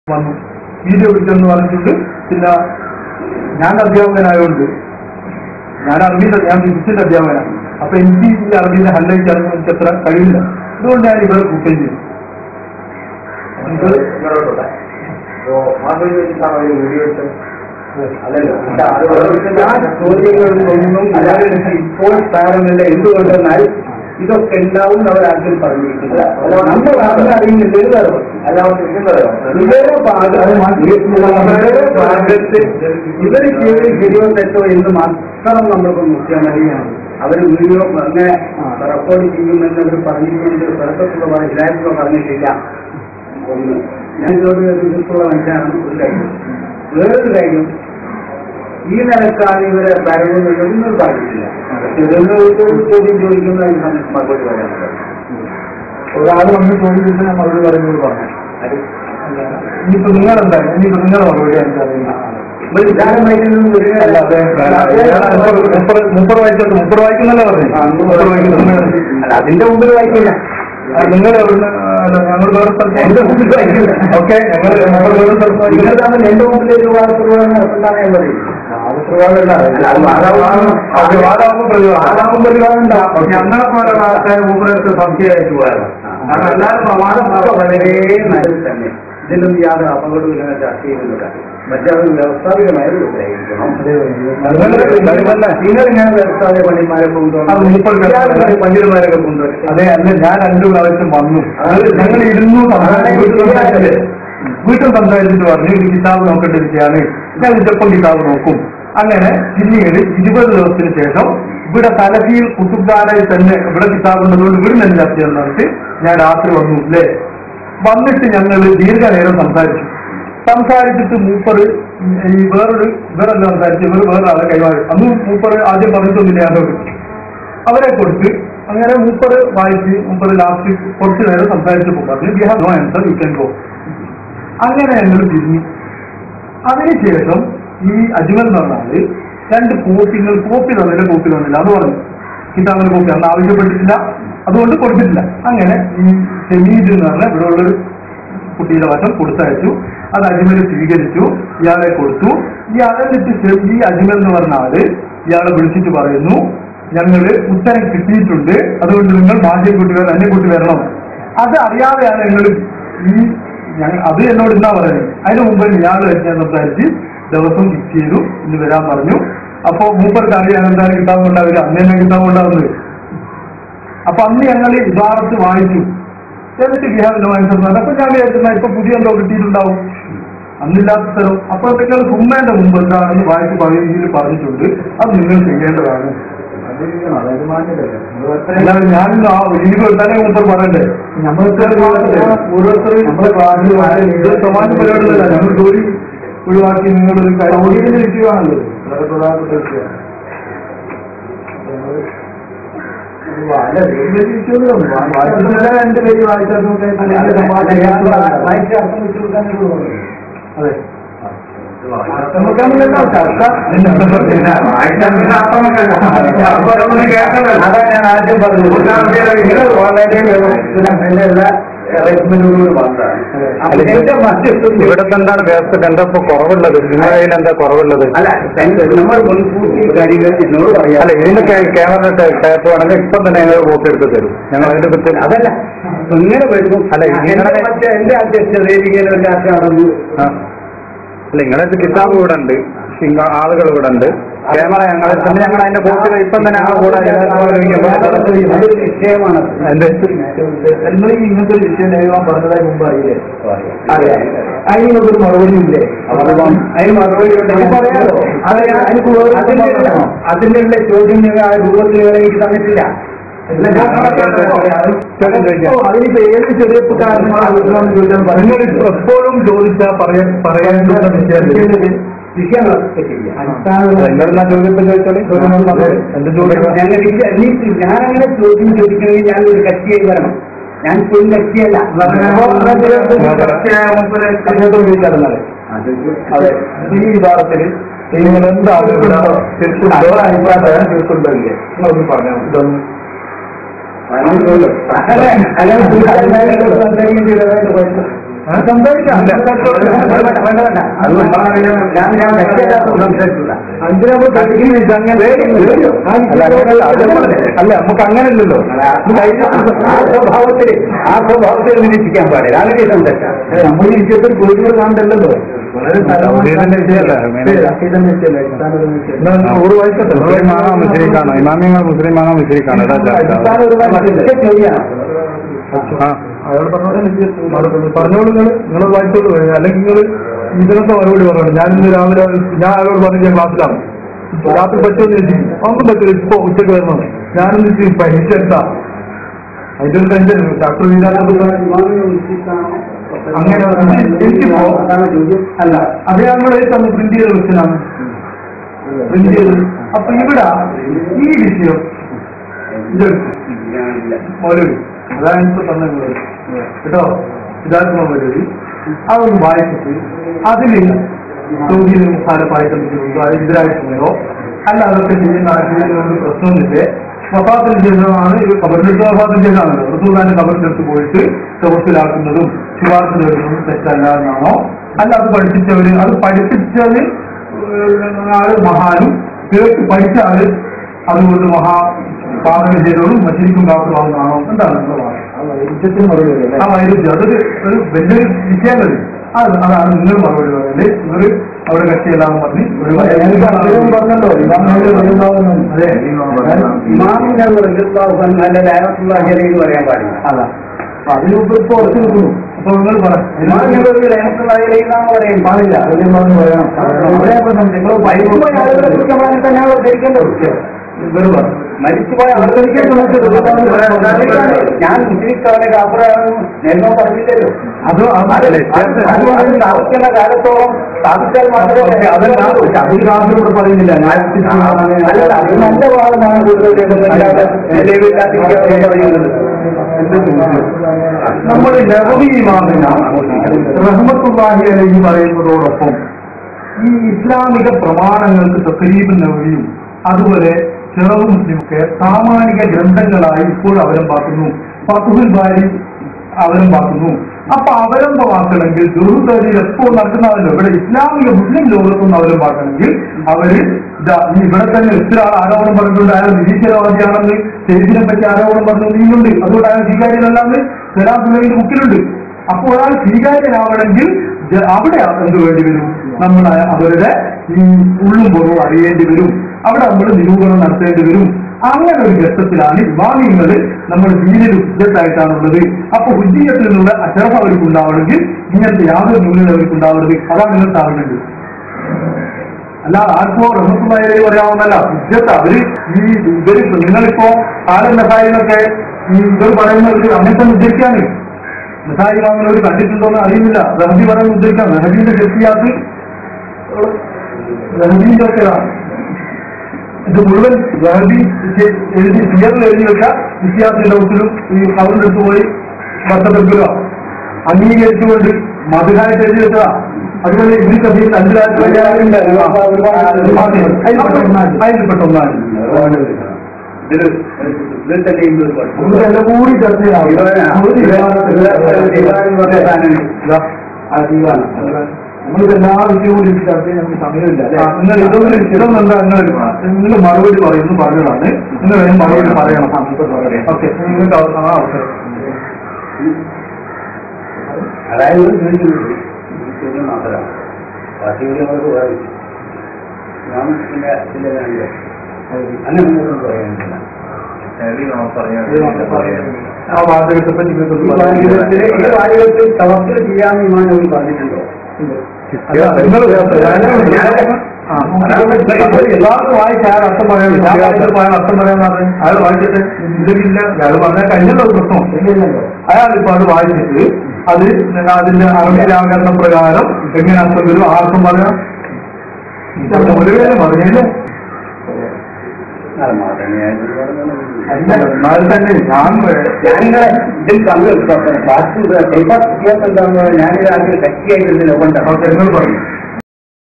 വന്നു വീഡിയോ പിടിച്ചെന്ന് പറഞ്ഞിട്ട് പിന്നെ ഞാൻ അധ്യാപകനായതുകൊണ്ട് ഞാൻ അറബിയുടെ ഞാൻ ഫിസിക്സിന്റെ അധ്യാപകനാണ് അപ്പൊ എനിക്ക് ഈ അറബിന്റെ ഹൈലൈറ്റ് അറിയാൻ എനിക്ക് അത്ര കഴിയില്ല അതുകൊണ്ട് ഞാൻ ഇവിടെ കൂട്ടുകയും ചെയ്തു ഇത് ഇങ്ങോട്ടോട്ടെ അപ്പോ മാധവി വെച്ചിട്ടാണോ ഈ വീഡിയോ വെച്ചത് അല്ലല്ലോ അത് ഞാൻ ചോദ്യങ്ങൾക്കൊന്നും അല്ലാതെ ഇപ്പോൾ സാരമില്ല എന്തുകൊണ്ടെന്നാൽ ഇതൊക്കെ ഉണ്ടാവും അവരാദ്യം പറഞ്ഞിരിക്കുന്നത് നമ്മൾ അത് അറിയുന്നില്ല ഇത് വേറെ പ്രശ്നം. അല്ലാതെ ഇവരുടെ ഭാഗത്ത് ഇവരുടെ ഭാഗത്ത് ഇവര് ചെയ്ത് ശരിയോ തെറ്റോ എന്ന് മാത്രം നമ്മൾക്ക് നോക്കിയാൽ മതിയാണ് അവർ വീഡിയോ അങ്ങനെ റെക്കോർഡ് ചെയ്യുമെന്ന് അവർ പറഞ്ഞിട്ടുണ്ട് സ്ഥലത്തുള്ള ഹിദായത്തിലോ പറഞ്ഞിട്ടില്ല ഒന്ന് ഞാൻ ഇതോട് എതിർപ്പുള്ള മനുഷ്യനാണ് ഒരു കാര്യം വേറൊരു കാര്യം ഈ നിലക്കാണ് ഇവരെ ഭരണമൊന്നും പറഞ്ഞിട്ടില്ല ചെറുതൊരു ചോദ്യം ചോദിക്കുന്ന ഈ സമയത്ത് മറുപടി പറയാനുള്ളത് ഒരാൾ വന്ന് ചോദിച്ചിട്ട് ഞാൻ മറുപടി പറയുന്നത് പറഞ്ഞു ഇനിയിപ്പോ നിങ്ങളെന്താ ഇനിയിപ്പോ നിങ്ങളെ മറുപടി എനിക്കറിയില്ല ഒരു വിചാരമായിരുന്നു ഒരു അല്ല അതെ മുപ്പത് മുപ്പത് വായിച്ചോട്ട് മുപ്പത് വായിക്കുന്നല്ലേ പറഞ്ഞു മുപ്പത് വായിക്കുന്നു അല്ല അതിന്റെ മുമ്പിൽ വായിക്കില്ല നിങ്ങൾ എവിടുന്ന് അല്ല, ഞങ്ങൾ വേറെ എന്റെ മുമ്പിൽ സ്ഥലത്ത് വായിക്കില്ല ഓക്കെ ഞങ്ങൾ ഞങ്ങൾ വേറെ സ്ഥലത്ത് നിങ്ങൾ വായിക്കുന്നത് തമ്മിൽ എന്റെ മുമ്പിൽ ഒരു വാദപ്രവാഹം നടത്തുന്നതാണ് ഞാൻ പറയുന്നത് അല്ല, അത് വാദമാണ്. അത് വാദാകുമ്പോൾ പ്രതിവാദം. വാദാകുമ്പോൾ പ്രതിവാദം ഉണ്ടാവും. ഞങ്ങളെ പോലെ ആൾക്കാർ മൂപ്പരത്ത് സംശയമായിട്ട് പോയത് കാരണം എല്ലാവരും പ്രമാണമൊക്കെ വളരെ നല്ലത് തന്നെ ഇതിലൊന്നും യാതൊരു അപകടവും ഇങ്ങനെ ചർച്ച ചെയ്യുന്നില്ല മറ്റേ അത് വ്യവസ്ഥാപികമായ ഒരു ഇതായിരിക്കണം നിങ്ങൾ ഇങ്ങനെ വ്യവസ്ഥാപിക പണിമാരെ അത് മൂപ്പർ കൊണ്ടുവരും പണ്ഡിതന്മാരൊക്കെ കൊണ്ടുവരും അതെ അല്ല ഞാൻ രണ്ടു പ്രാവശ്യം വന്നു ഞങ്ങൾ ഇരുന്നു സംസാരിച്ചു വീട്ടിൽ സംസാരിച്ചിട്ട് പറഞ്ഞു ഒരു കിതാബ് നോക്കേണ്ടിരിക്കുകയാണ് ഞാൻ ഇതിപ്പം കിതാബ് നോക്കും അങ്ങനെ പിന്നീട് ഇരുപത് ദിവസത്തിന് ശേഷം ഇവിടെ തലഫിയിൽ കുത്തുബാരയിൽ തന്നെ ഇവിടെ കിതാബ് ഉള്ളതുകൊണ്ട് ഇവിടെ തന്നെ ചർച്ച ചെയ്യാൻ നടത്തി ഞാൻ രാത്രി വന്നു അല്ലേ വന്നിട്ട് ഞങ്ങൾ ദീർഘനേരം സംസാരിച്ചു സംസാരിച്ചിട്ട് മൂപ്പറ് ഈ വേറൊരു വേറെല്ലാം സംസാരിച്ചു ഇവർ വേറൊരാളെ കൈമാറി അന്ന് മൂപ്പറ് ആദ്യം പറഞ്ഞിട്ടൊന്നുമില്ല ഞാനോട് അവരെ കൊടുത്ത് അങ്ങനെ മൂപ്പറ് വായിച്ച് മൂപ്പറ് ലാസ്റ്റ് കുറച്ച് നേരം സംസാരിച്ചപ്പോൾ പറഞ്ഞു we have no answer you can go അങ്ങനെ ഞങ്ങൾ തിരിഞ്ഞു അതിനുശേഷം ഈ അജ്മൽ എന്ന് പറഞ്ഞാല് രണ്ട് കോപ്പിങ്ങൾ കോപ്പി തന്നില്ല കോപ്പി തന്നില്ല അത് പറഞ്ഞു കിതാബിന് കോപ്പി അന്ന് ആവശ്യപ്പെട്ടിട്ടില്ല അതുകൊണ്ട് കൊടുത്തിട്ടില്ല അങ്ങനെ ഈ ഷമീദ് എന്ന് പറഞ്ഞ ഇവിടെ ഉള്ളൊരു കുട്ടിയുടെ വശം കൊടുത്തയച്ചു അത് അജ്മൽ സ്വീകരിച്ചു ഇയാളെ കൊടുത്തു ഈ അതെന്നിട്ട് ഷെ- ഈ അജ്മൽ എന്ന് പറഞ്ഞ ആള് ഇയാളെ വിളിച്ചിട്ട് പറയുന്നു ഞങ്ങള് ഉത്തരം കിട്ടിയിട്ടുണ്ട് അതുകൊണ്ട് നിങ്ങൾ മാധ്യം കൂട്ടി വരണം എന്നെ കൂട്ടി വരണം അത് അറിയാതെയാണ് ഞങ്ങൾ ഈ ഞങ്ങൾ അത് എന്നോട് എന്താ പറയുന്നത് അതിന് മുമ്പ് ഇയാൾ ഞാൻ സംസാരിച്ച് ദിവസം ഫിക്സ് ചെയ്തു ഇന്ന് വരാൻ പറഞ്ഞു അപ്പൊ മൂപ്പർക്ക് അറിയാൻ എന്താണ് കിട്ടാൻ കൊണ്ടാവില്ല അന്ന് തന്നെ കിട്ടാൻ കൊണ്ടാവുന്നത് അപ്പൊ അന്ന് ഞങ്ങൾ ഇതാറത്ത് വായിച്ചു എന്നിട്ട് ബിഹാറിന്റെ വാങ്ങിച്ചത് അപ്പൊ ഞാൻ വിചാരിക്കുന്ന ഇപ്പൊ പുതിയ എന്തോ കിട്ടിയിട്ടുണ്ടാവും അന്നില്ലാത്ത സ്ഥലം അപ്പൊ നിങ്ങൾ സുമ്മേന്റെ മുമ്പ് എന്താണെന്ന് വായിച്ച് പകുതിയിൽ പറഞ്ഞിട്ടുണ്ട് അത് നിങ്ങൾ ചെയ്യേണ്ടതാണ് അല്ലാതെ ഞാൻ ആ ലീഗ് എടുത്താലേ മുമ്പ് പറയണ്ടേ നമ്മൾക്ക് ഓരോരുത്തർ നമ്മളെ ക്ലാസ്സിൽ ഇത് സമാന പരിപാടികളല്ല ഞങ്ങൾ ജോലി ഒഴിവാക്കി നിങ്ങളൊരു സൗകര്യം ഇരിക്കുകയാണല്ലോ വളരെ പ്രധാനപ്പെട്ട വിഷയമാണ് രണ്ട് പേര് വായിച്ചാൽ വായിച്ച് അർത്ഥം വെച്ചു കൊടുക്കാനൊക്കെ പറഞ്ഞു അതെ അതാ ഞാൻ ആദ്യം പറഞ്ഞത് നിങ്ങൾ വളരെ വ്യവസ്ഥിതമല്ല റെക്കമെൻഡോട് മാത്രമാണ് അപ്പൊ എന്റെ മധ്യസ്ഥ ഇവിടുത്തെ എന്താണ് വ്യവസ്ഥ എന്താ ഇപ്പൊ കുറവുള്ളത് നിങ്ങളുടെ കയ്യിൽ എന്താ കുറവുള്ളത് അല്ല തന്റെ- നമ്മൾ മുൻകൂട്ടി കാര്യങ്ങൾ എന്നോട് പറയാം അല്ല ഇതിന്റെ ക്യാമറ ടേപ്പ് വേണമെങ്കിൽ ഇപ്പം തന്നെ ഞങ്ങൾ കോപ്പി എടുത്ത് തരും ഞങ്ങൾ അതിന്റെ പറ്റി അതല്ല ഇങ്ങനെ വരുന്നു അല്ല, എന്റെ നിങ്ങളുടെ- മറ്റേ എന്റെ അധ്യക്ഷതയിൽ ഇങ്ങനെ ഒരു ചർച്ച നടന്നു ആ. അല്ല നിങ്ങളെ കിതാബ് ഇവിടെ ഉണ്ട് സിംഗ- ആളുകൾ ഇവിടെ ഉണ്ട് ക്യാമറ ഞങ്ങൾ തന്നെ ഞങ്ങൾ അതിന്റെ കോപ്പി ഇപ്പം തന്നെ ഞങ്ങൾ കൂടെ അതൊരു വിഷയമാണ് എന്ത് നിങ്ങൾ ഈ ഇങ്ങനത്തെ ഒരു വിഷയം എഴുതാൻ പറഞ്ഞതായി മുമ്പ് അറിയില്ലേ അറിയാം അതിനൊരു മറുപടി ഇല്ലേ അതിന് മറുപടി ഉണ്ട്. ഞാൻ പറയാലോ അത് ഞാൻ അതിന്റെ ഉള്ള- അതിന്റെ ഉള്ള ചോദ്യം നിങ്ങൾ ആ രൂപത്തിൽ നിങ്ങൾ എനിക്ക് തന്നിട്ടില്ല അല്ല, ഞാൻ ഓ, അതിനിപ്പോ ഏത് ചെറിയപ്പുകാരനാണ് വീട്ടിലാണെന്ന് ചോദിച്ചാൽ നിങ്ങൾ എപ്പോഴും ചോദിച്ചാൽ പറയാൻ പറയാൻ വിഷയം വിഷയം നടത്തിയിട്ടില്ല. നിങ്ങളെന്നാ ചോദ്യത്തിൽ ചോദിച്ചാല് എന്റെ ചോദ്യം ഞങ്ങൾ ഇല്ല- നീ- ഞാനങ്ങനെ ചോദ്യം ചോദിക്കണമെങ്കിൽ ഞാൻ ഒരു കക്ഷിയായി വരണം ഞാൻ ഒരു കക്ഷിയല്ല അതെ ഈ വിഭാഗത്തിൽ നിങ്ങൾ എന്താണ് ഇവിടെ തീർച്ചയായും അഭിപ്രായം തീർക്കുന്നുണ്ടല്ലേ നിങ്ങളൊന്ന് പറഞ്ഞു ഇതൊന്ന് അല്ല, അല്ല, സംസാരിക്കാൻ വേണ്ടി സംസാരിക്കാം വേണ്ട, വേണ്ട, വേണ്ട. അത് നമ്മളറിയാം. ഞാൻ ഞാൻ വ്യക്തിയല്ലാത്ത സംസാരിച്ചില്ല അല്ല നമുക്ക് അങ്ങനെയല്ലല്ലോ ആ സ്വഭാവത്തിൽ ആ സ്വഭാവത്തിൽ നിരീക്ഷിക്കാൻ പാടില്ല അതിനെ സംസാരിക്കാം നമ്മൾ ഇരിക്കത്തിൽ ഗുരുകൾ കാണണ്ടല്ലോ വളരെ സൗദിയുടെ വിഷയമല്ല, നൂറ് വയസ്സല്ലേ മുസ്ലിമാണോ മുസ്ലിക്കാണോ ഇമാമിങ്ങൾ മുസ്ലിമാണോ മുസ്ലിക്കാണോ ഇതാ ചർച്ച. ആ അയാൾ പറഞ്ഞോളൂ പറഞ്ഞോളൂ നിങ്ങൾ നിങ്ങൾ വായിച്ചോളൂ അല്ലെങ്കിൽ നിങ്ങൾ ഇതിനൊക്കെ മറുപടി പറയണം ഞാൻ ഇന്ന് രാവിലെ ഞാൻ അയാളോട് പറഞ്ഞു ഞാൻ ക്ലാസ്സിലാണ് രാത്രി പറ്റുമെന്ന് ചോദിച്ചു ഒന്നും പറ്റില്ല ഇപ്പൊ ഉച്ചക്ക് വരണം ഞാനിന്ന് പരീക്ഷ എടുത്താ അതിന്റെ ഒരു ടെൻഷൻ ഡോക്ടർ അങ്ങനെ എനിക്കിപ്പോ അല്ല അത് ഞങ്ങൾ തന്ന പ്രിന്റ് ചെയ്ത ക്വസ്റ്റ്യനാണ് പ്രിന്റ് ചെയ്ത് അപ്പൊ ഇവിടെ ഈ വിഷയം ഇതെടുത്തു മൗലവി അതാണ് ഇപ്പൊ തന്നെ കേട്ടോ സിദ്ധാർത്ഥ മൗലവി അതൊന്ന് വായിച്ചിട്ട് അതില് സൗദിയിൽ മുഖാലപ്പായിട്ടുണ്ടോ എതിരായിട്ടുണ്ടോ അല്ല അതൊക്കെ ചെയ്യുന്ന ചെയ്യുന്നതുകൊണ്ട് പ്രശ്നമൊന്നുമില്ലേ വഫാത്തിൽ ചെയ്യുന്നതാണ് ഇത് കബറിലെടുത്ത് വഫാത്തിൽ ചെയ്യുന്നതാണല്ലോ റസൂദാന്റെ കബറിലെടുത്ത് പോയിട്ട് ചോർത്തിലാക്കുന്നതും ശുപാർശ നേടുന്നതും തെറ്റല്ല എന്നാണോ അല്ല അത് പഠിപ്പിച്ചവര് അത് പഠിപ്പിച്ചത് ഏഹ്, ആള് മഹാനും കേട്ട് പഠിച്ച ആള് അതുകൊണ്ട് മഹാ പാതക ചെയ്തോളും മറ്റൊരിക്കും കാപ്പുള്ളതാണോ എന്താണ് നിങ്ങളുടെ വാദം? ആ വൈരുദ്ധ്യം അതൊരു ഒരു വലിയൊരു വിഷയമല്ലേ അത് അതാണ് നിങ്ങൾ മറുപടി പറയുന്നത് നിങ്ങൾ അവിടെ കക്ഷിയെല്ലാം പറഞ്ഞ് ഒരു പറഞ്ഞല്ലോ അതെ ഇമാമിനെ നല്ല ലാഭത്തുള്ള എന്ന് പറയാൻ പാടില്ല അതാ അപ്പൊ അതിന് മുമ്പ് ഇപ്പൊ ഉറച്ചു നിൽക്കുന്നു അപ്പൊ നിങ്ങൾ ഇമാമിനെ പറയാം ലാഭത്തുള്ള എന്നാണ് പറയാൻ പാടില്ല അതിന് പറഞ്ഞു പറയണം അവിടെ അപ്പൊ നിങ്ങൾ മരിച്ചുപോയ ആളുകളെ കുറിച്ച് നമ്മൾ അങ്ങനെ തന്നെയാണോ ധരിക്കേണ്ടത് ഇവർ പറഞ്ഞു മരിച്ചുപോയ ആളുകൾക്ക് ഞാൻ മുസ്ലിക്കാരനെ കാപ്പറാണെന്ന് എന്നോ പറഞ്ഞില്ലല്ലോ അത് അത് അത് അത് സ്ഥാപിക്കുന്ന കാലത്തോളം സ്ഥാപിച്ചാൽ മാത്രമേ അതല്ല അത് ക്ലാസ്സിലൂടെ പറയുന്നില്ല അല്ല അത് നല്ല വാദമാണ് കൂടുതൽ പറയുന്നത് നമ്മൾ ലഹവി ഇമാമിന റഹ്മത്തുള്ളാഹി അലൈഹി പറയുന്നതോടൊപ്പം ഈ ഇസ്ലാമിക പ്രമാണങ്ങൾക്ക് തക്കരീബ് നവരിയും അതുപോലെ ചെറവ് മുസ്ലിമൊക്കെ സാമാനിക ഗ്രന്ഥങ്ങളായി ഇപ്പോൾ അവലംബാക്കുന്നു ഫത്തുഹുൽ ബാരി അവലംബാക്കുന്നു അപ്പൊ അവലംബമാക്കണമെങ്കിൽ ദുർതരിൽ എപ്പോൾ നടക്കുന്നതല്ലോ ഇവിടെ ഇസ്ലാമിക മുസ്ലിം ലോകത്തൊന്നും അവലംബാക്കണമെങ്കിൽ അവര് ദാ ഈ ഇവിടെ തന്നെ എത്ര ആൾ ആരോപണം പറഞ്ഞിട്ടുണ്ട് അയാൾ നിരീശ്വരവാദിയാണെന്ന് സ്റ്റേജിനെ പറ്റി ആരോപണം പറഞ്ഞു നീയുണ്ട് അതുകൊണ്ട് അയാൾ സ്വീകാര്യനല്ലാന്ന് സലാസുലയുടെ ബുക്കിലുണ്ട് അപ്പോൾ ഒരാൾ സ്വീകാര്യനാവണമെങ്കിൽ ജ- അവിടെ എന്ത് വേണ്ടി വരും നമ്മൾ അവരുടെ ഈ ഉള്ളും പുറവും അറിയേണ്ടി വരും അവിടെ നമ്മൾ നിരൂപണം നടത്തേണ്ടി വരും അങ്ങനെ ഒരു ഘട്ടത്തിലാണ് ഇമാമിയങ്ങൾ നമ്മൾ ദീനിൽ ഉദ്ദേശത്തായിട്ടാണുള്ളത് അപ്പൊ ഉദ്ദീയത്തിൽ നിന്നുള്ള അച്ചടക്കം അവർക്ക് ഉണ്ടാവണമെങ്കിൽ ഇങ്ങനത്തെ യാതൊരു ന്യൂനത അവർക്ക് ഉണ്ടാവരുത് അതാണ് നിങ്ങൾ സ്ഥാപിക്കേണ്ടത് അല്ല ആർക്കോ റഹ്മത്തുള്ളായി പറയാവുന്നല്ല ഉദ്ദേശം അവര് ഈ ഇവര് നിങ്ങളിപ്പോ ആലം നസായിനൊക്കെ ഈ ഇവർ പറയുന്നത് അങ്ങനത്തെ ഉദ്ദേശിക്കാണ് നസായി വാങ്ങുന്നവർ കണ്ടിട്ടുണ്ടോ എന്ന് അറിയുന്നില്ല റഹബി പറയുന്ന ഉദ്ദേശിക്കാം റഹബിന്റെ ശക്തിയാത്ത് റഹബിന്റെ ഒക്കെയാണ് ഇത് മുഴുവൻ റഹബി ചെ- എഴുതി സിയറിൽ എഴുതി വെച്ച വിദ്യാർത്ഥിയുടെ ഒത്തിലും ഈ കവറിലെടുത്ത് പോയി വർത്തപ്പെടുത്തുക അംഗീകരിച്ചുകൊണ്ട് മധുരായിട്ട് എഴുതി വെച്ചതാ അതുപോലെ ഇതിൽ കഥയിൽ അതിൽപ്പെട്ട ഒന്നാണ് ഇതിൽ ഇതിൽ തന്നെ ഇന്ന് പഠിച്ചു. ഇതെല്ലാം കൂടി ചർച്ച ചെയ്യാം നമ്മളിത് എല്ലാ വിഷയവും കൂടി ചർച്ച ചെയ്യാൻ നമുക്ക് സമയമില്ല അല്ലേ? നിങ്ങൾ ഇതൊന്നും ഇതൊന്നും എന്താ നിങ്ങൾ നിങ്ങൾ മറുപടി പറയുന്നു പറഞ്ഞതാണ് നിങ്ങൾ അതിന് മറുപടി പറയണം ഓക്കെ നിങ്ങൾക്ക് അവ- ആ അവസരം അതായത് ഒരു ചോദിക്കുന്നത് ഈ ചോദ്യം മാത്രമാണ് ബാക്കി ചോദ്യങ്ങൾക്ക് പറയും ഞാൻ പിന്നെ ഇതിന്റെ കാണില്ല അങ്ങനെ ഒന്നും പറയാനില്ല ആ വാചകത്തെ പറ്റി നിങ്ങൾക്ക് ഈ ഒന്ന് പറയാൻ വാചകത്തില് ഈ വാചകത്തിൽ തവക്കൽ ചെയ്യാമെന്ന് ഇമാനോട് പറഞ്ഞിട്ടുണ്ടോ അല്ല, നിങ്ങൾ ആ, എല്ലാവർക്കും വായിച്ച അയാൾ അർത്ഥം പറയാൻ ഞാൻ വായിച്ചിട്ട് പോയാൽ അർത്ഥം പറയാൻ പറഞ്ഞു അയാൾ വായിച്ചിട്ട് ഇതിലില്ല അയാൾ പറഞ്ഞാൽ കഴിഞ്ഞല്ലോ പ്രശ്നം അയാൾ ഇപ്പൊ അത് വായിച്ചിട്ട് അത് അതിന്റെ അറബി വ്യാകരണ പ്രകാരം എങ്ങനെ അർത്ഥം വരും ആർക്കും പറയാം ഒരു പേര് പറഞ്ഞല്ലേ അത് മാത്രമേ ഞാൻ ഇതിൽ പറഞ്ഞുള്ളൂ. അല്ല, എന്നാൽ തന്നെ ഞാൻ ഞാനിങ്ങനെ ഇതിൽ പങ്കെടുത്തു ബാക്കി വ്യത്യാസം എന്താണെന്ന് ഞാനിത് ആദ്യം കക്ഷിയായിട്ടിരുന്നില്ല കൊണ്ടാണ് ഓക്കെ നിങ്ങൾ പറഞ്ഞു